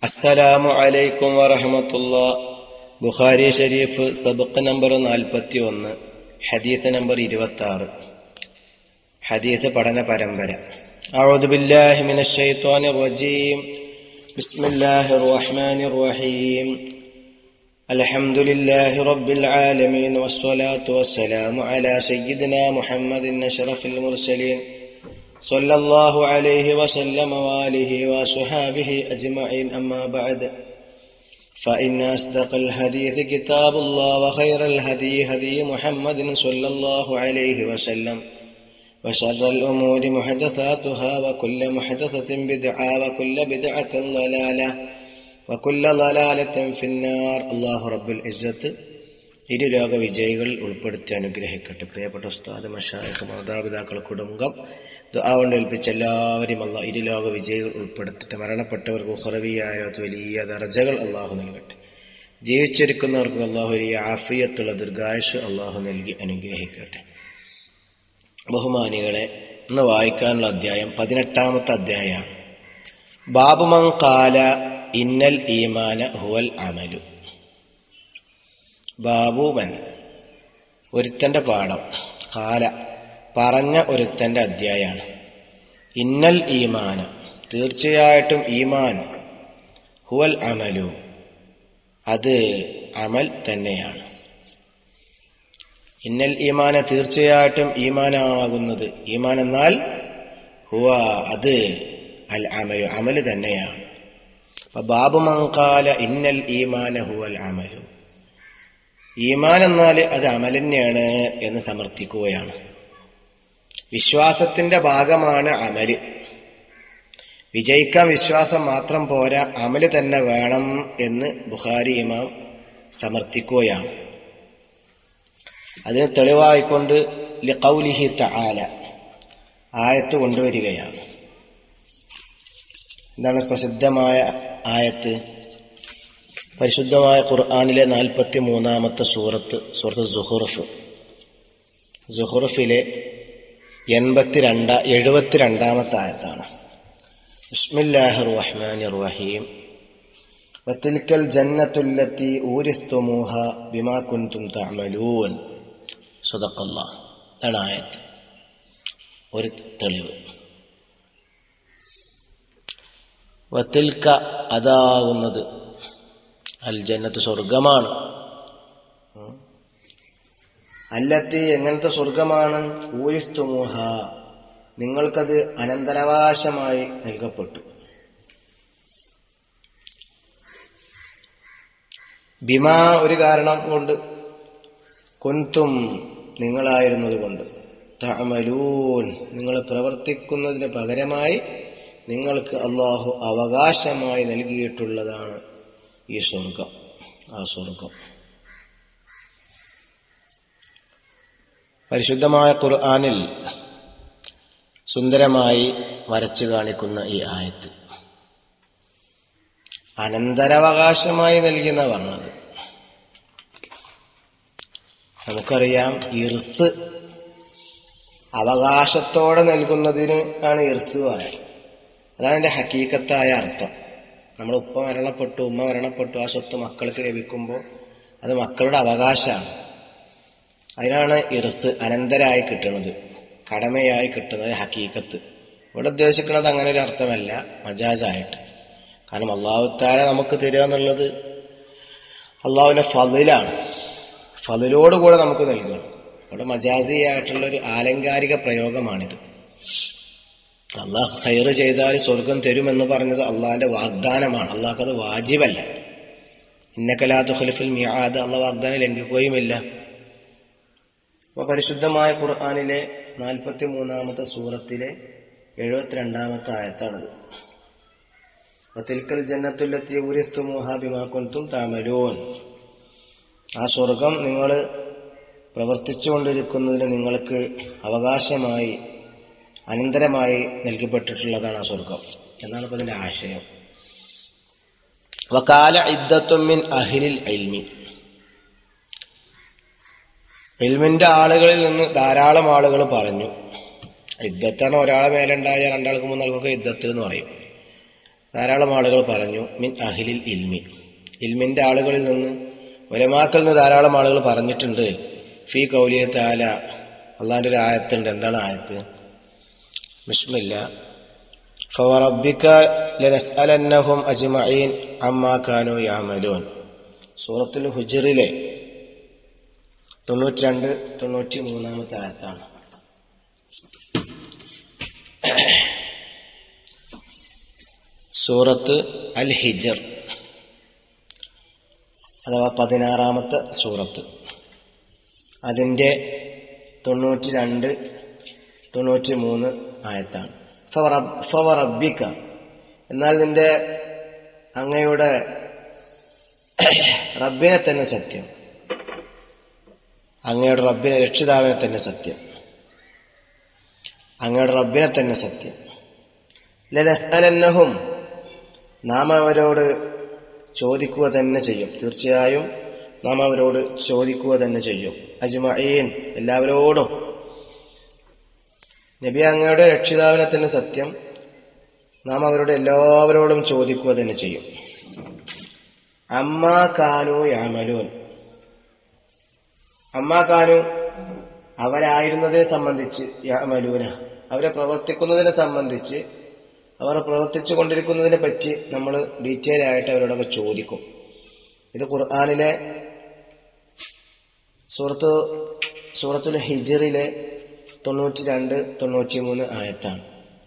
അസ്സലാമു അലൈക്കും വറഹമത്തുള്ള ബുഖാരി ഷരീഫ് സബക്ക് നമ്പർ നാൽപ്പത്തി ഒന്ന് ഹദീത്ത് നമ്പർ ഇരുപത്തി ആറ് ഹദീത്ത് പഠന പരമ്പര أعوذ بالله من الشيطان الرجيم بسم الله الرحمن الرحيم الحمد لله رب العالمين والصلاة والسلام على سيدنا محمد أشرف المرسلين صلى الله عليه وسلم وآله وصحابه أجمعين أما بعد فإن أصدق الحديث كتاب الله وخير الهدي هدي محمد صلى الله عليه وسلم وشر الأمور محدثاتها وكل محدثة بدعة وكل بدعة ضلالة وكل ضلالة في النار الله رب العزة ഇരു ലോക വിജയികൾ ഉൾപ്പെടുത്തി അനുഗ്രഹിക്കട്ടെ പ്രിയപ്പെട്ട ഉസ്താദ് മഷായഖ് മാതാപിതാക്കൾ കുടുംബം ദുആകൊണ്ട് ഏൽപ്പിച്ച എല്ലാവരും അല്ല ഇരു ലോക വിജയികൾ ഉൾപ്പെടുത്തിട്ട് മരണപ്പെട്ടവർക്ക് ഉഹറവിയായ വലിയ ദർജകൾ അള്ളാഹു നൽകട്ടെ ജീവിച്ചിരിക്കുന്നവർക്ക് അള്ളാഹു വലിയ ആഫിയത്തുള്ള ദീർഘായുഷ് അള്ളാഹു നൽകി അനുഗ്രഹിക്കട്ടെ ബഹുമാനികളെ ഇന്ന് വായിക്കാനുള്ള അധ്യായം പതിനെട്ടാമത്തെ അധ്യായമാണ് ബാബുമൻ കാല ഇന്നൽ ഈമാന ഹുവൽ അമലു ബാബുമൻ ഒരുത്തന്റെ പാഠം കാല പറഞ്ഞ ഒരുത്തന്റെ അധ്യായമാണ് ഇന്നൽ ഈമാന തീർച്ചയായിട്ടും ഈമാൻ ഹുവൽ അമലു അത് അമൽ തന്നെയാണ് ഇന്നൽ ഈമാന തീർച്ചയായിട്ടും ഈമാനാകുന്നത് ഈമാൻ എന്നാൽ ഹുവ അത് അൽ അമലു അമല് തന്നെയാണ് അപ്പൊ ബാബു മങ്കാല ഇന്നൽ ഈമാന ഹുവൽ അമലു ഈമാൻ എന്നാൽ അത് അമൽ തന്നെയാണ് എന്ന് സമർത്ഥിക്കുകയാണ് വിശ്വാസത്തിന്റെ ഭാഗമാണ് അമല് വിജയിക്കാൻ വിശ്വാസം മാത്രം പോരാ അമല് തന്നെ വേണം എന്ന് ബുഖാരി ഇമാം സമർത്ഥിക്കുകയാണ് അതിന് തെളിവായിക്കൊണ്ട് ലിഖൗലിഹി തആല ആയത്ത് കൊണ്ടുവരികയാണ് എന്താണ് പ്രസിദ്ധമായ ആയത്ത് പരിശുദ്ധമായ ഖുർആാനിലെ നാൽപ്പത്തി മൂന്നാമത്തെ സൂറത്ത് സൂറത്ത് സുഹുറുഫ് സുഹുറുഫിലെ എൺപത്തിരണ്ട എഴുപത്തിരണ്ടാമത്തെ ആയത്താണ് ബിസ്മില്ലാഹി റഹ്മാനി റഹീം വത്തിൽക്കൽ ജന്നത്തുല്ലത്തി ഊരിസ്തുമൂഹ ബിമാ കുൻതും തഅമലൂൻ സുദഖല്ല ഇതാണ് ആയത്ത് ഒരു തെളിവ് വത്തിൽക്ക അതാകുന്നത് അൽ ജന്നത്ത് സ്വർഗമാണ് അല്ലത്തി എങ്ങനത്തെ സ്വർഗമാണ് ഊരിസ്തുമൂഹ നിങ്ങൾക്കത് അനന്തരാവകാശമായി നൽകപ്പെട്ടു ബിമാ ഒരു കാരണം കൊണ്ട് കൊന്തും നിങ്ങളായിരുന്നത് കൊണ്ട് തമലൂൻ നിങ്ങൾ പ്രവർത്തിക്കുന്നതിന് പകരമായി നിങ്ങൾക്ക് അള്ളാഹു അവകാശമായി നൽകിയിട്ടുള്ളതാണ് ഈ സ്വർഗം ആ സ്വർഗം പരിശുദ്ധമായ ഖുർആാനിൽ സുന്ദരമായി വരച്ചു കാണിക്കുന്ന ഈ ആയത്ത് അനന്തരാവകാശമായി നൽകിയെന്ന പറഞ്ഞത് നമുക്കറിയാം ഇർസ് അവകാശത്തോടെ നൽകുന്നതിന് ആണ് ഇർസ് പറയാം അതാണ് എൻ്റെ ഹക്കീക്കത്തായ അർത്ഥം നമ്മുടെ ഉപ്പ മരണപ്പെട്ടു ഉമ്മ മരണപ്പെട്ടു ആ സ്വത്ത് മക്കൾക്ക് ലഭിക്കുമ്പോൾ അത് മക്കളുടെ അവകാശമാണ് അതിനാണ് ഇർസ് അനന്തരായി കിട്ടുന്നത് കടമയായി കിട്ടുന്നത് ഹക്കീക്കത്ത് ഇവിടെ ഉദ്ദേശിക്കുന്നത് അങ്ങനെ ഒരു അർത്ഥമല്ല മജാജായിട്ട് കാരണം അള്ളാഹുത്താര നമുക്ക് തരിക എന്നുള്ളത് അള്ളാഹുവിന്റെ ഫതിലാണ് ഫതിലോടുകൂടെ നമുക്ക് നൽകണം ഇവിടെ മജാസിയായിട്ടുള്ള ഒരു ആലങ്കാരിക പ്രയോഗമാണിത് അള്ളാഹ് ഹൈറ് ചെയ്താൽ സ്വർഗം തരുമെന്ന് പറഞ്ഞത് അള്ളാഹിന്റെ വാഗ്ദാനമാണ് അള്ളാഹ്ക്കത് വാജിബല്ല ഇന്നക്കലാത്തു ഖലിഫുൽ മിയാദ് അള്ളാഹ് വാഗ്ദാനം ലംഘിക്കുകയുമില്ല അപ്പൊ പരിശുദ്ധമായ ഖുർആാനിലെ നാൽപ്പത്തി മൂന്നാമത്തെ സൂറത്തിലെ എഴുപത്തിരണ്ടാമത്തെ ആയത്താണത് തിൽക്കൽ ജന്നത്തുല്ലത്തി ഊരിസ്തുമൂഹ ബിമാക്കുന്തും താമലൂൻ ആ സ്വർഗം നിങ്ങൾ പ്രവർത്തിച്ചുകൊണ്ടിരിക്കുന്നതിന് നിങ്ങൾക്ക് അവകാശമായി അനന്തരമായി നൽകപ്പെട്ടിട്ടുള്ളതാണ് ആ സ്വർഗം എന്നാണ് ഇപ്പൊ അതിന്റെ ആശയം വകാല ഇദ്ദത്തുമിൻ അഹിലിൽ അൽമി എൽമിന്റെ ആളുകളിൽ നിന്ന് ധാരാളം ആളുകൾ പറഞ്ഞു ഇദ്ദത്താണ് ഒരാളെ മേലുണ്ടായ രണ്ടാൾക്ക് മൂന്നാൾക്കൊക്കെ ഇദ്ദത്ത് എന്ന് പറയും ധാരാളം ആളുകൾ പറഞ്ഞു മിൻ അഹിലിൽ ഇൽമി ഇൽമിന്റെ ആളുകളിൽ നിന്ന് ഒലമാക്കളിൽ നിന്ന് ധാരാളം ആളുകൾ പറഞ്ഞിട്ടുണ്ട് ഫി കൗലിയ താല അള്ളാന്റെ ഒരു ആയത്തുണ്ട് എന്താണ് ആയത്ത് ബിസ്മില്ല ഫവറബ്ബിക ലനസ്അലന്നഹും അജ്മഈൻ അമ്മാ കാനൂ യഅമലൂൻ സൂറത്തുൽ ഹുജ്റിലെ തൊണ്ണൂറ്റി രണ്ട് തൊണ്ണൂറ്റി മൂന്നാമത്തെ ആയത്താണ് സൂറത്ത് അൽ ഹിജർ അഥവാ പതിനാറാമത്തെ സൂറത്ത് അതിൻ്റെ തൊണ്ണൂറ്റി രണ്ട് തൊണ്ണൂറ്റി മൂന്ന് ആയത്താണ് ഫവറബിക്ക എന്നാൽ നിന്റെ അങ്ങയുടെ റബ്ബിനെ തന്നെ സത്യം അങ്ങയുടെ റബ്ബിനെ രക്ഷിതാവിനെ തന്നെ സത്യം അങ്ങയുടെ റബ്ബിനെ തന്നെ സത്യം ലനസ്അലന്നഹും നാം അവരോട് ചോദിക്കുക തന്നെ ചെയ്യും തീർച്ചയായും നാം അവരോട് ചോദിക്കുക തന്നെ ചെയ്യും അജ്മഈൻ എല്ലാവരോടും നബി അങ്ങയുടെ രക്ഷിതാവിനെ തന്നെ സത്യം നാം അവരോട് എല്ലാവരോടും ചോദിക്കുക തന്നെ ചെയ്യും അമ്മാ കാനു യാമലൂൻ അമ്മാ കാനു അവരായിരുന്നതിനെ സംബന്ധിച്ച് യാമലൂന അവരെ പ്രവർത്തിക്കുന്നതിനെ സംബന്ധിച്ച് അവർ പ്രവർത്തിച്ചു കൊണ്ടിരിക്കുന്നതിനെ പറ്റി നമ്മൾ ഡീറ്റെയിൽ ആയിട്ട് അവരോടൊക്കെ ചോദിക്കും ഇത് ഖുർആാനിലെ സൂറത്ത് സൂറത്തുൽ ഹിജറിലെ തൊണ്ണൂറ്റി രണ്ട് തൊണ്ണൂറ്റി മൂന്ന് ആയത്താണ്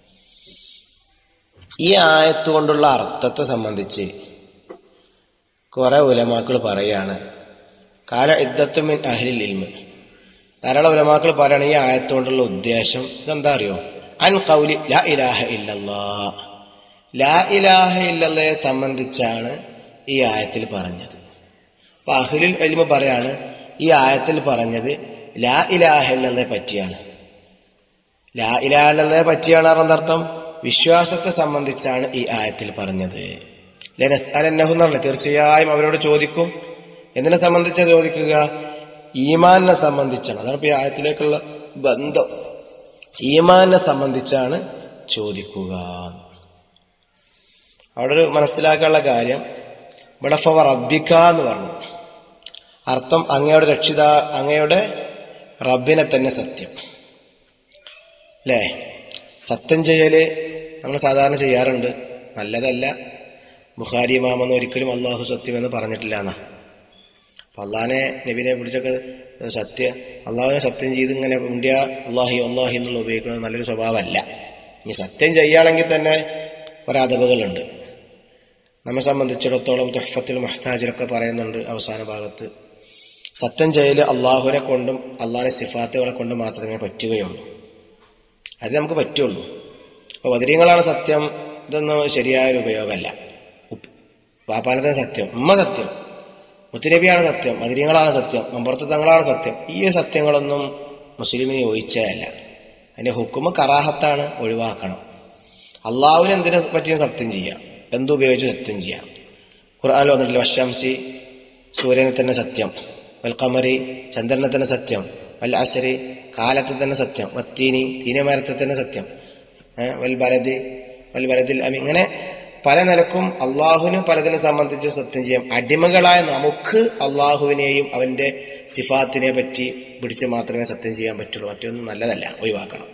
ഈ ആയത്ത് കൊണ്ടുള്ള അർത്ഥത്തെ സംബന്ധിച്ച് കുറെ ഉലമാക്കൾ പറയാണ് കാല ഇദ്ദത്തുമിൻ അഹ്ലിൽ ഇൽമ് ധാരാളം ഉലമാക്കൾ പറയാണ് ഈ ആയത്ത് കൊണ്ടുള്ള ഉദ്ദേശം ഇതെന്താ അറിയോ അൻ കൗലി ലാ ഇലാഹ ഇല്ലല്ലാ ലാ ഇലാഹ ഇല്ലല്ലയെ സംബന്ധിച്ചാണ് ഈ ആയത്തിൽ പറഞ്ഞത് അപ്പൊ അഹ്ലുൽ എൽമ പറയാണ് ഈ ആയത്തിൽ പറഞ്ഞത് ലാ ഇലാഹ ഇല്ലല്ലയെ പറ്റിയാണ് ലാ ഇലാഹ ഇല്ലല്ലയെ പറ്റിയാണ് അർത്ഥം വിശ്വാസത്തെ സംബന്ധിച്ചാണ് ഈ ആയത്തിൽ പറഞ്ഞത് ലനസ് അലന്നഹു എന്നല്ല തീർച്ചയായും അവരോട് ചോദിക്കും എന്തിനെ സംബന്ധിച്ചാ ചോദിക്കുക ഈമാനിനെ സംബന്ധിച്ചാണ് അതാണ് ഇപ്പൊ ഈ ആയത്തിലേക്കുള്ള ബന്ധം ഈമാനിനെ സംബന്ധിച്ചാണ് ചോദിക്കുക അവിടെ ഒരു മനസ്സിലാക്കാനുള്ള കാര്യം ഇവിടെ ഫവ റബ്ബിക്ക എന്ന് പറഞ്ഞു അർത്ഥം അങ്ങയുടെ രക്ഷിത അങ്ങയുടെ റബ്ബിനെ തന്നെ സത്യം അല്ലേ സത്യം ചെയ്യല് നമ്മൾ സാധാരണ ചെയ്യാറുണ്ട് നല്ലതല്ല ബുഖാരി ഇമാമെന്ന് ഒരിക്കലും അള്ളാഹു സത്യം എന്ന് പറഞ്ഞിട്ടില്ല എന്നാ അപ്പൊ അള്ളാഹിനെ നബിനെ പിടിച്ചൊക്കെ സത്യ അള്ളാഹുവിനെ സത്യം ചെയ്ത് ഇങ്ങനെ ഇന്ത്യ അള്ളാഹി അള്ളാഹി എന്നുള്ള ഉപയോഗിക്കുന്നത് നല്ലൊരു സ്വഭാവമല്ല ഇനി സത്യം ചെയ്യുകയാണെങ്കിൽ തന്നെ കുറെ അതവുകളുണ്ട് നമ്മെ സംബന്ധിച്ചിടത്തോളം തുഹഫത്തിൽ മഹ്താജിലൊക്കെ പറയുന്നുണ്ട് അവസാന ഭാഗത്ത് സത്യം ചെയ്യൽ അള്ളാഹുവിനെ കൊണ്ടും അള്ളാഹിന്റെ സിഫാത്തുകളെ കൊണ്ടും മാത്രമേ പറ്റുകയുള്ളൂ അത് നമുക്ക് പറ്റുള്ളൂ അപ്പൊ വതിര്യങ്ങളാണ് സത്യം ഇതൊന്നും ശരിയായ ഒരു ഉപയോഗമല്ല വാപ്പാനത്തെ സത്യം ഉമ്മ സത്യം മുത്തുനബിയാണ് സത്യം മതിര്യങ്ങളാണ് സത്യം മമ്പുറത്ത് തങ്ങളാണ് സത്യം ഈ സത്യങ്ങളൊന്നും മുസ്ലിമിന് യോജിച്ചതല്ല അതിന്റെ ഹുക്കുമ കറാഹത്താണ് ഒഴിവാക്കണം അള്ളാഹുവിന് എന്തിനെ പറ്റിയും സത്യം ചെയ്യാം എന്തുപയോഗിച്ച് സത്യം ചെയ്യാം ഖുർആാനിൽ വന്നിട്ടില്ല വശംസി സൂര്യനെ തന്നെ സത്യം വൽ കമരി ചന്ദ്രനെ തന്നെ സത്യം വൽ അസരി കാലത്തെ തന്നെ സത്യം വത്തീനി തീനമരത്തെ തന്നെ സത്യം വൽ ബലദി വൽ ബലദിൽ അമി ഇങ്ങനെ പല നിലക്കും അള്ളാഹുവിനും പലതിനെ സംബന്ധിച്ചും സത്യം ചെയ്യാം അടിമകളായ നമുക്ക് അള്ളാഹുവിനെയും അവന്റെ സിഫാത്തിനെ പറ്റി പിടിച്ച് മാത്രമേ സത്യം ചെയ്യാൻ പറ്റുള്ളൂ മറ്റൊന്നും നല്ലതല്ല ഒഴിവാക്കണം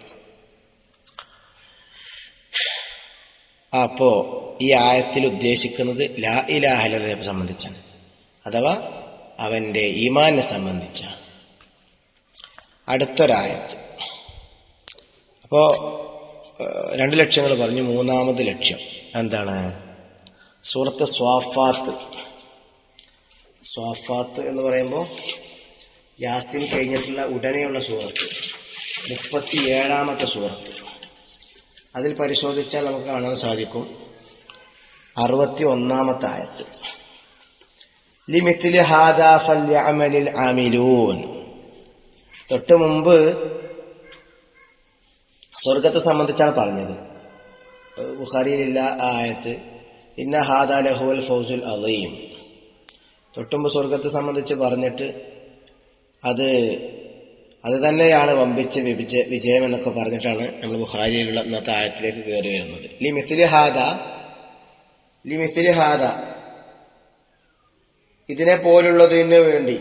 അപ്പോ ഈ ആയത്തിൽ ഉദ്ദേശിക്കുന്നത് ലാ ഇലാഹലതയെ സംബന്ധിച്ചാണ് അഥവാ അവന്റെ ഈമാനെ സംബന്ധിച്ചാണ് അടുത്തൊരായത്ത് അപ്പോ രണ്ട് ലക്ഷ്യങ്ങൾ പറഞ്ഞു മൂന്നാമത് ലക്ഷ്യം എന്താണ് സൂറത്ത് സ്വാഫാത്ത് സ്വാഫാത്ത് എന്ന് പറയുമ്പോൾ യാസിൻ കഴിഞ്ഞിട്ടുള്ള ഉടനെയുള്ള സൂറത്ത് മുപ്പത്തി ഏഴാമത്തെ സൂറത്ത് അതിൽ പരിശോധിച്ചാൽ നമുക്ക് കാണാൻ സാധിക്കും അറുപത്തി ഒന്നാമത്തെ ആയത്ത് ലിമിത്തില് ഹാദാ ഫല്യഅമലിൽ ആമിലൂൻ തൊട്ട് മുമ്പ് സ്വർഗത്തെ സംബന്ധിച്ചാണ് പറഞ്ഞത് ബുഖാരിയിലില്ല ആ ആയത്ത് ഇന്ന ഹാദാ ലഹുവൽ ഫൗസുൽ അലീം തൊട്ടുമ്പ് സ്വർഗത്തെ സംബന്ധിച്ച് പറഞ്ഞിട്ട് അത് അത് തന്നെയാണ് വമ്പിച്ച് വിഭിച്ച വിജയം എന്നൊക്കെ പറഞ്ഞിട്ടാണ് നമ്മൾ ബുഖാരിയിലുള്ള ഇന്നത്തെ ആയത്തിലേക്ക് കയറി വരുന്നത് ലി മിഥിലി ഹാദ ലിമിസിലി ഹാദ ഇതിനെ പോലുള്ളതിന് വേണ്ടി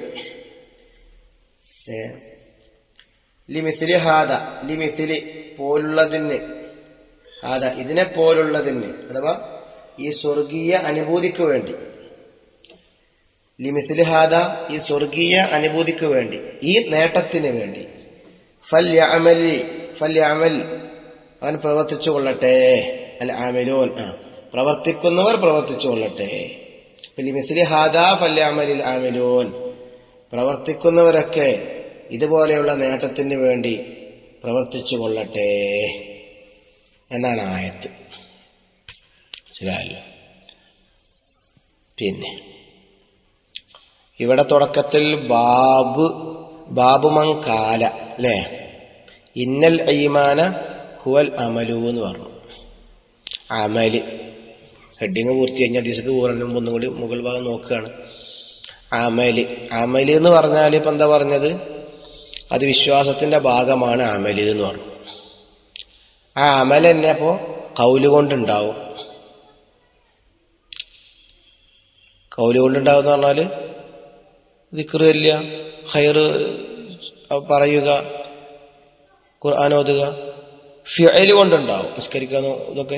ഏ, ലിമിസിലി ഹാദ ലിമിസിലി പോലുള്ളതിന് ഹാദ ഇതിനെ പോലുള്ളതിന് അഥവാ ഈ സ്വർഗീയ അനുഭൂതിക്ക് വേണ്ടി ലിമിസിലി ഹാദ ഈ സ്വർഗീയ അനുഭൂതിക്ക് വേണ്ടി ഈ നേട്ടത്തിന് വേണ്ടി ഫല്യമലി ഫല്യമൽ അവൻ പ്രവർത്തിച്ചു കൊള്ളട്ടെ അൽ ആമിലൂൻ ആ പ്രവർത്തിക്കുന്നവർ പ്രവർത്തിച്ചു കൊള്ളട്ടെ ലിമിസിലി ഹാദ ഫല്യമലിൽ ആമിലൂൻ പ്രവർത്തിക്കുന്നവരൊക്കെ ഇതുപോലെയുള്ള നേട്ടത്തിന് വേണ്ടി പ്രവർത്തിച്ചു കൊള്ളട്ടെ എന്നാണ് ആയത്ത് മനസ്സിലായല്ലോ പിന്നെ ഇവിടെ തുടക്കത്തിൽ ബാബ് ബാബുമൻ കാല അല്ലേ ഇന്നൽ ഐമാന ഹുവൽ അമലു എന്ന് പറഞ്ഞു അമല് ഹെഡിങ് പൂർത്തി കഴിഞ്ഞാൽ ദിവസക്ക് പൂർണ്ണ മുമ്പ് ഒന്നും കൂടി മുകൾ ഭാഗം നോക്കുകയാണ് അമല് അമല് എന്ന് പറഞ്ഞാൽ ഇപ്പൊ എന്താ പറഞ്ഞത് അത് വിശ്വാസത്തിന്റെ ഭാഗമാണ് അമല് എന്ന് പറഞ്ഞു ആ അമൽ തന്നെ അപ്പോ കൗല് കൊണ്ടുണ്ടാവും കൗല് കൊണ്ടുണ്ടാവും എന്ന് പറഞ്ഞാല് ദിക്റ് ഇല്ല ഹൈറ് പറയുക ഖുർആൻ ഓതുക ഫിഅല് കൊണ്ടുണ്ടാവും നിസ്കരിക്കാൻ ഇതൊക്കെ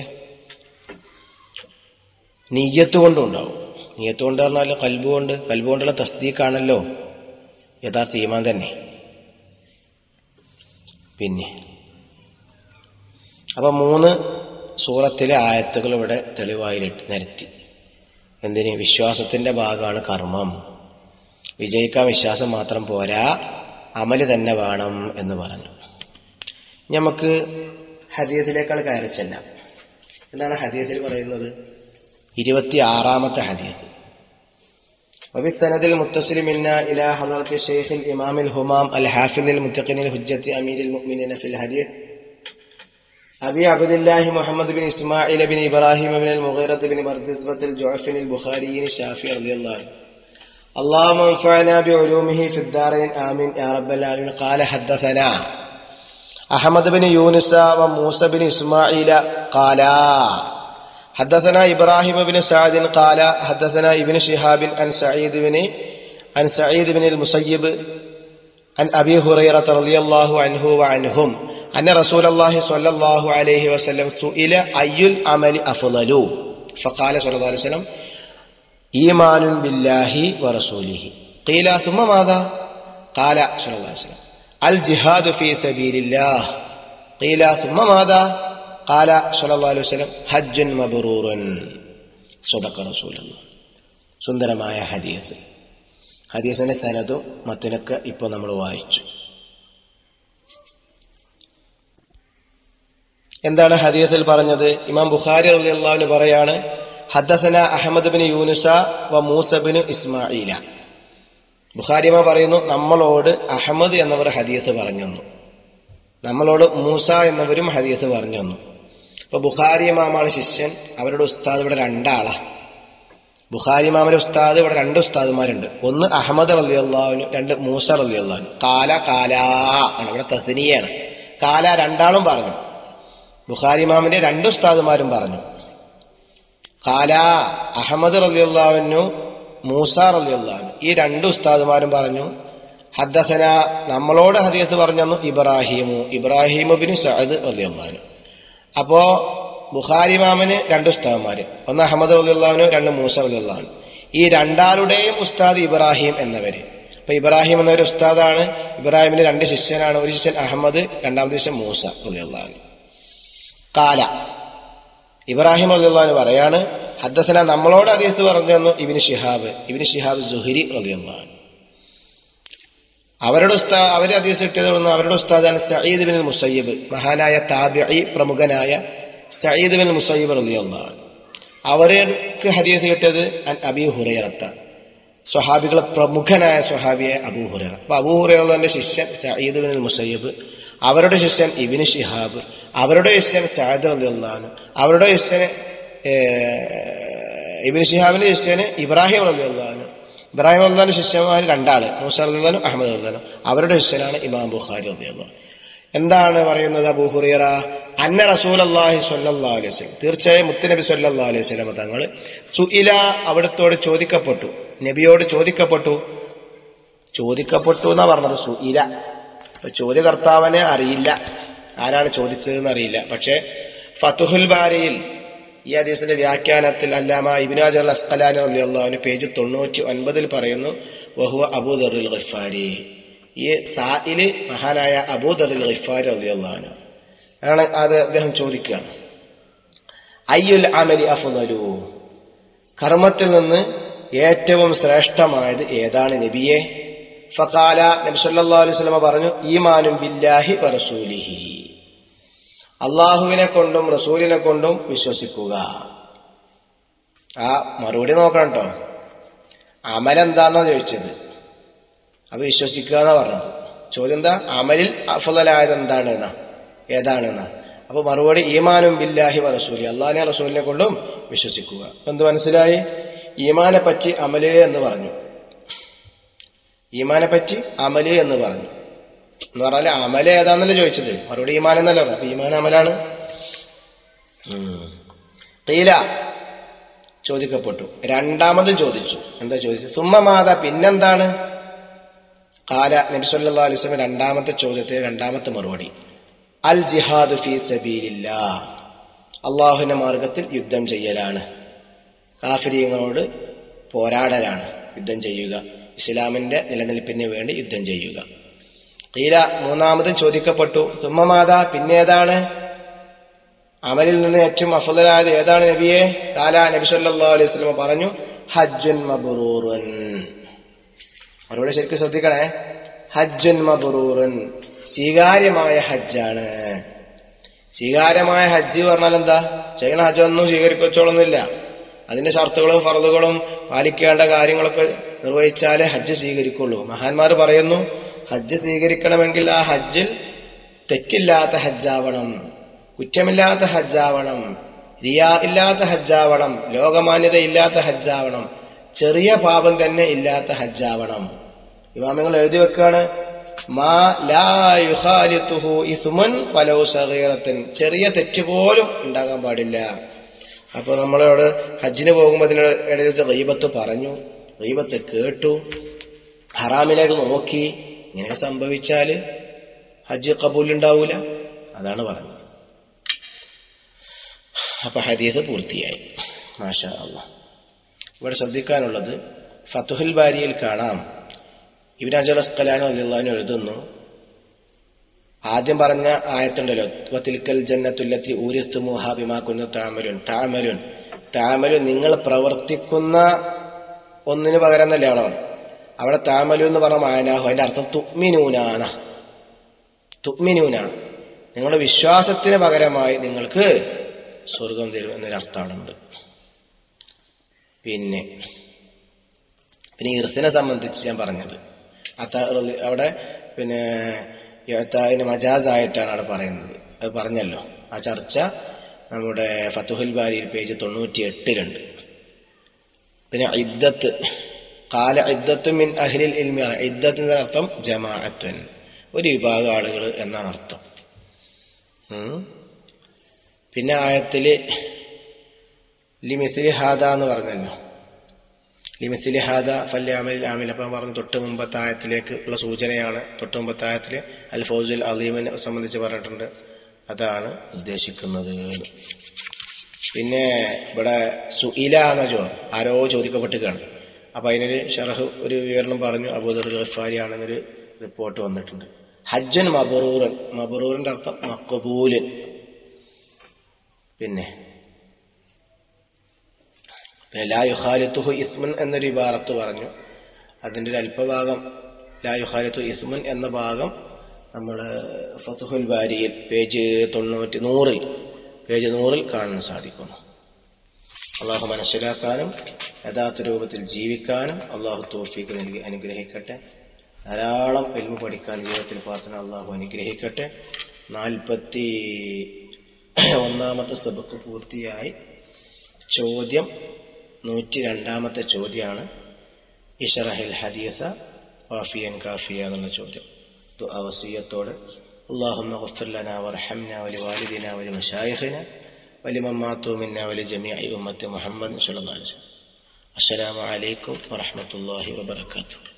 നീയത്ത് കൊണ്ടും ഉണ്ടാവും നീയത്ത് കൊണ്ട് പറഞ്ഞാൽ കൽബ് കൊണ്ട് കൽബ് കൊണ്ടുള്ള തസ്ദീഖാണല്ലോ യഥാർത്ഥ ഈമാൻ തന്നെ പിന്നെ അപ്പൊ മൂന്ന് സൂറത്തിലെ ആയത്തുകൾ ഇവിടെ തെളിവായി നിരത്തി എന്തിന് വിശ്വാസത്തിന്റെ ഭാഗമാണ് കർമ്മം വിജയിക്കാൻ വിശ്വാസം മാത്രം പോരാ അമല് തന്നെ വേണം എന്ന് പറഞ്ഞു നമുക്ക് ഹദീയത്തിലേക്കാൾ കയറി ചെല്ലാം എന്താണ് ഹദീയത്തിൽ പറയുന്നത് ഇരുപത്തി ആറാമത്തെ ഹദീയത്ത് وبالسند المتصل منا إلى حضرة الشيخ الإمام الهمام الحافظ المتقن الحجة أمير المؤمنين في الحديث أبي عبد الله محمد بن إسماعيل بن إبراهيم بن المغيرة بن بردزبة الجعفن البخاري الشافعي رضي الله عنه اللهم انفعنا بعلومه في الدارين آمين يا رب العالمين قال حدثنا أحمد بن يونس وموسى بن إسماعيل قالا حدثنا إبراهيم بن سعد قال حدثنا ابن شهاب عن سعيد بن عن سعيد بن المسيب عن أبي هريرة رضي الله عنه وعنهم أن رسول الله صلى الله عليه وسلم سئل أي العمل أفضل فقال صلى الله عليه وسلم إيمان بالله ورسوله قيل ثم ماذا قال صلى الله عليه وسلم الجهاد في سبيل الله قيل ثم ماذا قال صلى الله عليه وسلم حج مبرور صدق رسول الله സുന്ദരമായ ഹദീസ് ഹദീസിന്റെ സനതും മത്തിനൊക്കെ ഇപ്പോൾ നമ്മൾ വായിച്ചു എന്താണ് ഹദീസിൽ പറഞ്ഞത് ഇമാം ബുഖാരി റളിയല്ലാഹു പറയാണ് ഹദ്ദസന അഹമ്മദ് ബിൻ യൂനുസ വ മൂസ ബിൻ ഇസ്മായില ബുഖാരിമ പറയുന്നു നമ്മളോട് അഹമ്മദ് എന്നവർ ഹദീസ് പറഞ്ഞു തന്നു നമ്മളോട് മൂസ എന്നവരും ഹദീസ് പറഞ്ഞു തന്നു ഇപ്പൊ ബുഖാരി ഇമാമാണ് ശിഷ്യൻ അവരുടെ ഉസ്താദ് ഇവിടെ രണ്ടാളാ ബുഖാരി ഇമാമിന്റെ ഉസ്താദ് ഇവിടെ രണ്ട് ഉസ്താദുമാരുണ്ട് ഒന്ന് അഹമ്മദ് റലി അള്ളാഹുനും രണ്ട് മൂസ റലി അള്ളാഹുനും കാല കാലാ ആണ് ഇവിടെ തസ്നിയാണ് കാല രണ്ടാളും പറഞ്ഞു ബുഖാരി ഇമാമിന്റെ രണ്ട് ഉസ്താദുമാരും പറഞ്ഞു കാല അഹമ്മദ് റലി അള്ളാഹുനു മൂസ റലി അള്ളാഹുനു ഈ രണ്ട് ഉസ്താദുമാരും പറഞ്ഞു ഹദ്ദസന നമ്മളോട് ഹദീസ് പറഞ്ഞു ഇബ്രാഹിമു ഇബ്രാഹിമുബിന് സഅദ് റലി അള്ളാഹുനു അപ്പോ ബുഖാരി മാമന് രണ്ട് ഉസ്താദ്മാര് ഒന്ന് അഹമ്മദ് റലിയുള്ളവനും രണ്ട് മൂസ റലിയുള്ളവനും ഈ രണ്ടാളുടെയും ഉസ്താദ് ഇബ്രാഹിം എന്നവര് അപ്പൊ ഇബ്രാഹിം എന്നവര് ഉസ്താദാണ് ഇബ്രാഹിമിന്റെ രണ്ട് ശിഷ്യനാണ് ഒരു ശിഷ്യൻ അഹമ്മദ് രണ്ടാമത്തെ ശിഷ്യൻ മൂസ റലിയുള്ളവൻ കാല ഇബ്രാഹിം റലിയുള്ളവന് പറയാണ് ഹദ്ദസന നമ്മളോട് അതീസ് പറഞ്ഞു തന്നു ഇബിന് ഷിഹാബ് ഇബിന് ഷിഹാബ് സുഹരി റലിയുള്ളവൻ അവരുടെ ഉസ്താ അവരെ അതീസ് കിട്ടിയത് അവരുടെ ഉസ്താദാണ് സയ്യിദ് ബിൻ മുസയ്യബ് മഹാനായ താബിഇ പ്രമുഖനായ സയ്യിദ് ബിൻ മുസയ്യബ് റളിയല്ലാഹു അവർക്ക് ഹദീസ് കിട്ടിയത് അബി ഹുറൈറത്ത സ്വഹാബികളെ പ്രമുഖനായ സ്വഹാബിയെ അബൂ ഹുറൈറ അപ്പൊ അബൂ ഹുറൈറന്റെ ശിഷ്യൻ സയ്യിദ് ബിൻ മുസയ്യബ് അവരുടെ ശിഷ്യൻ ഇബിന് ഷിഹാബ് അവരുടെ ശിഷ്യൻ സഅദ് റളിയല്ലാഹു അവരുടെ ശിഷ്യന് ഇബിന് ഷിഹാബിന്റെ ശിഷ്യന് ഇബ്രാഹിം റളിയല്ലാഹു ഇബ്രാഹിം അള്ളഹാന്റെ ശിഷ്യന്മാർ രണ്ടാള് മൂസ അള്ളഹാനും അഹമ്മദ് അള്ളഹാനും അവരുടെ ശിഷ്യനാണ് ഇമാം ബുഖാരി അള്ളഹാൻ എന്താണ് പറയുന്നത് അബൂ ഹുറൈറ അന്ന റസൂൽ അള്ളാഹി സല്ലാ അലൈഹി വസല്ലം തീർച്ചയായും മുത്തുനബി സല്ലാ അലൈഹി വസല്ലം തങ്ങൾ സുഇല അവിടത്തോട് ചോദിക്കപ്പെട്ടു നബിയോട് ചോദിക്കപ്പെട്ടു ചോദിക്കപ്പെട്ടു എന്നാ പറഞ്ഞത് സുഇല അപ്പൊ ചോദ്യകർത്താവിനെ അറിയില്ല ആരാണ് ചോദിച്ചതെന്ന് അറിയില്ല പക്ഷെ ഫതുഹുൽ ബാരിയിൽ ഈ ഹദീസിന്റെ വ്യാഖ്യാനത്തിൽ അല്ലാമ ഇബിനാജ് അസ്കലാനി അള്ളാഹുവിന് പേജ് തൊണ്ണൂറ്റി ഒൻപതിൽ പറയുന്നു വഹുവ അബൂദറുൽ ഗഫാരി ഈ സായില് മഹാനായ അബൂദറുൽ ഗഫാരി അള്ളാഹുന് ആണ് അത് അദ്ദേഹം ചോദിക്കുകയാണ് അയ്യുൽ അമലി അഫ്ദലു കർമ്മത്തിൽ നിന്ന് ഏറ്റവും ശ്രേഷ്ഠമായത് ഏതാണ് നബിയെ ഫക്കാല നബി സല്ലല്ലാഹു അലൈഹി വസല്ലമ പറഞ്ഞു ഈമാനും ബില്ലാഹി വറസൂലിഹി അള്ളാഹുവിനെ കൊണ്ടും റസൂലിനെ കൊണ്ടും വിശ്വസിക്കുക ആ മറുപടി നോക്കണം കേട്ടോ അമലെന്താന്നാ ചോദിച്ചത് അപ്പൊ വിശ്വസിക്കുക എന്നാ പറഞ്ഞത് ചോദ്യം എന്താ അമലിൽ അഫലായത് എന്താണ് എന്നാ ഏതാണ് എന്നാ അപ്പൊ മറുപടി ഈമാനും ബില്ലാഹി വറസൂലി അള്ളാഹിനെ റസൂലിനെ കൊണ്ടും വിശ്വസിക്കുക അപ്പൊ എന്ത് മനസ്സിലായി ഈമാനെ പറ്റി അമല് എന്ന് പറഞ്ഞു ഈമാനെ പറ്റി അമല് എന്ന് പറഞ്ഞു എന്ന് പറഞ്ഞാല് അമല് ഏതാന്നല്ലേ ചോദിച്ചത് മറുപടി ഈമാൻ എന്നല്ല പറഞ്ഞു അപ്പൊ ഈമാൻ അമലാണ് തീല ചോദിക്കപ്പെട്ടു രണ്ടാമതും ചോദിച്ചു എന്താ ചോദിച്ചു സുമ്മമാത പിന്നെന്താണ് കാല നബി സല്ലല്ലാഹു അലൈഹി വസല്ലം രണ്ടാമത്തെ ചോദ്യത്തിന് രണ്ടാമത്തെ മറുപടി അൽ ജിഹാദു ഫീ സബീലില്ല അള്ളാഹുവിന്റെ മാർഗത്തിൽ യുദ്ധം ചെയ്യലാണ് കാഫിരിയങ്ങളോട് പോരാടലാണ് യുദ്ധം ചെയ്യുക ഇസ്ലാമിന്റെ നിലനിൽപ്പിന് വേണ്ടി യുദ്ധം ചെയ്യുക ഈല മൂന്നാമതും ചോദിക്കപ്പെട്ടു സുമ്മമാത പിന്നേതാണ് അമലിൽ നിന്ന് ഏറ്റവും അഫലായത് ഏതാണ് നബിയെ കാല നബി സല്ലല്ലാഹു അലൈഹി വസല്ലം പറഞ്ഞു ഹജ്ജുൻ മബ്റൂറുൻ അവരോട് ശരിക്കും ശ്രദ്ധിക്കണേ ഹജ്ജുൻ മബ്റൂറുൻ സ്വീകാര്യമായ ഹജ്ജാണ് സ്വീകാര്യമായ ഹജ്ജ് പറഞ്ഞാൽ എന്താ ചെയ്യണ ഹജ്ജൊന്നും സ്വീകരിക്കൊച്ചോളൊന്നുമില്ല അതിന്റെ ഷർത്തുകളും ഫറതുകളും പാലിക്കേണ്ട കാര്യങ്ങളൊക്കെ നിർവഹിച്ചാലേ ഹജ്ജ് സ്വീകരിക്കുള്ളൂ മഹാന്മാർ പറയുന്നു ഹജ്ജ് സ്വീകരിക്കണമെങ്കിൽ ആ ഹജ്ജിൽ തെറ്റില്ലാത്ത ഹജ്ജാവണം കുറ്റമില്ലാത്ത ഹജ്ജാവണം റിയാ ഇല്ലാത്ത ഹജ്ജാവണം ലോകമാന്യത ഇല്ലാത്ത ഹജ്ജാവണം ചെറിയ പാപം തന്നെ ഇല്ലാത്ത ഹജ്ജാവണം ഇമാമങ്ങൾ എഴുതി വെക്കാണ് മാ ലാ യുഖാലിത്തുഹു ഇസ്മുൻ വലൗ സഗീറത്തിൻ ചെറിയ തെറ്റ് പോലും ഉണ്ടാകാൻ പാടില്ല അപ്പൊ നമ്മളോട് ഹജ്ജിന് പോകുമ്പോൾ അതിന് ഇടയിൽ വെച്ച ഗൈബത്ത് പറഞ്ഞു ഗൈബത്ത് കേട്ടു ഹറാമിലേക്ക് നോക്കി ഇങ്ങനെ സംഭവിച്ചാല് ഹജ്ജ് കബൂൽ ഉണ്ടാവൂല അതാണ് പറഞ്ഞത് അപ്പൊ ഹദീസ് പൂർത്തിയായി മാഷാ അള്ളാ ഇവിടെ ശ്രദ്ധിക്കാനുള്ളത് ഫത്തുഹുൽ ബാരിയിൽ കാണാം ഇബിൻ അജൽ അസ്കലാനോ അള്ളാഹു എഴുതുന്നു ആദ്യം പറഞ്ഞ ആയത്തുണ്ടല്ലോ വത്തിൽക്കൽ ജന്നത്തുല്ലത്തി ഊരിസ്തുമുഹ ബിമാ കുന്നു താമലുൻ താമലുൻ താമലുൻ നിങ്ങൾ പ്രവർത്തിക്കുന്ന ഒന്നിന് പകരം എന്നല്ലേ അവിടെ അവിടെ താമലു എന്ന് പറഞ്ഞ മായനാഹു അതിന്റെ അർത്ഥം തുക്മിനൂനാണ് തുക്മിനൂന നിങ്ങളുടെ വിശ്വാസത്തിന് പകരമായി നിങ്ങൾക്ക് സ്വർഗം തരും എന്നൊരു അർത്ഥം അവിടെ ഉണ്ട് പിന്നെ പിന്നെ ഇർത്തിനെ സംബന്ധിച്ച് ഞാൻ പറഞ്ഞത് അത്ത അവിടെ പിന്നെ യത്താവിന് മജാസായിട്ടാണ് അവിടെ പറയുന്നത് അത് പറഞ്ഞല്ലോ ആ ചർച്ച നമ്മുടെ ഫത്തുഹുൽ ബാരിയിൽ പേജ് തൊണ്ണൂറ്റി എട്ടിലുണ്ട് പിന്നെ ഇദ്ദത്ത് കാല ഇദ്ദത്തു മിൻ അഹ്ലിൽ ഇൽമിയാണ് ഇദ്ദത്തിന്റെ അർത്ഥം ജമാഅത്തുൻ ഒരു വിഭാഗം ആളുകൾ എന്നാണ് അർത്ഥം ഉം. പിന്നെ ആയത്തില് ലിമിസിലി ഹാദ എന്ന് പറഞ്ഞല്ലോ ലിമിസിലി ഹാദ ഫല്യാമലിൽ ആമിൽ അപ്പം പറഞ്ഞു തൊട്ട് മുമ്പത്തെ ആയത്തിലേക്ക് ഉള്ള സൂചനയാണ് തൊട്ട് മുമ്പത്തെ ആയത്തില് അൽ ഫൗസുൽ അലീമിനെ സംബന്ധിച്ച് പറഞ്ഞിട്ടുണ്ട് അതാണ് ഉദ്ദേശിക്കുന്നത് പിന്നെ ഇവിടെ സുഇല എന്ന ചോ ആരോ ചോദിക്കപ്പെട്ടുകയാണ് അപ്പൊ അതിനൊരു ഷറഹ് ഒരു വിവരണം പറഞ്ഞു അബൂദർ ഗഫാരി ആണെന്നൊരു റിപ്പോർട്ട് വന്നിട്ടുണ്ട് ഹജ്ജൻ മബറൂറൻ മബറൂറിന്റെ അർത്ഥം മക്കബൂലൻ പിന്നെ പിന്നെ ലാ യുഖാലിത്തുഹു ഇസ്മുൻ എന്നൊരു ഇബാറത്ത് പറഞ്ഞു അതിന്റെ ഒരു അല്പഭാഗം ലാ യുഖാലിത്തു ഇസ്മുൻ എന്ന ഭാഗം നമ്മൾ ഫതുഹുൽ ബാരിയിൽ പേജ് തൊണ്ണൂറ്റി നൂറിൽ പേജ് നൂറിൽ കാണാൻ സാധിക്കുന്നു അള്ളാഹു മനസ്സിലാക്കാനും യഥാർത്ഥ രൂപത്തിൽ ജീവിക്കാനും അള്ളാഹു തോഫീക്ക് നൽകി അനുഗ്രഹിക്കട്ടെ ധാരാളം എൽമ പഠിക്കാൻ ജീവിതത്തിൽ പ്രാർത്ഥന അള്ളാഹു അനുഗ്രഹിക്കട്ടെ നാൽപ്പത്തി ഒന്നാമത്തെ സബക്ക് പൂർത്തിയായി ചോദ്യം നൂറ്റി രണ്ടാമത്തെ ചോദ്യമാണ് ഇഷറഹിൽ ഹദീസ വാഫിയൻ കാഫിയ എന്നുള്ള ചോദ്യം ഇത് അവസീയത്തോടെ اللهم اغفر لنا وارحمنا ولوالدنا ولمشايخنا ولمن ماتوا منا ولجميع أمة محمد صلى الله عليه وسلم السلام عليكم ورحمة الله وبركاته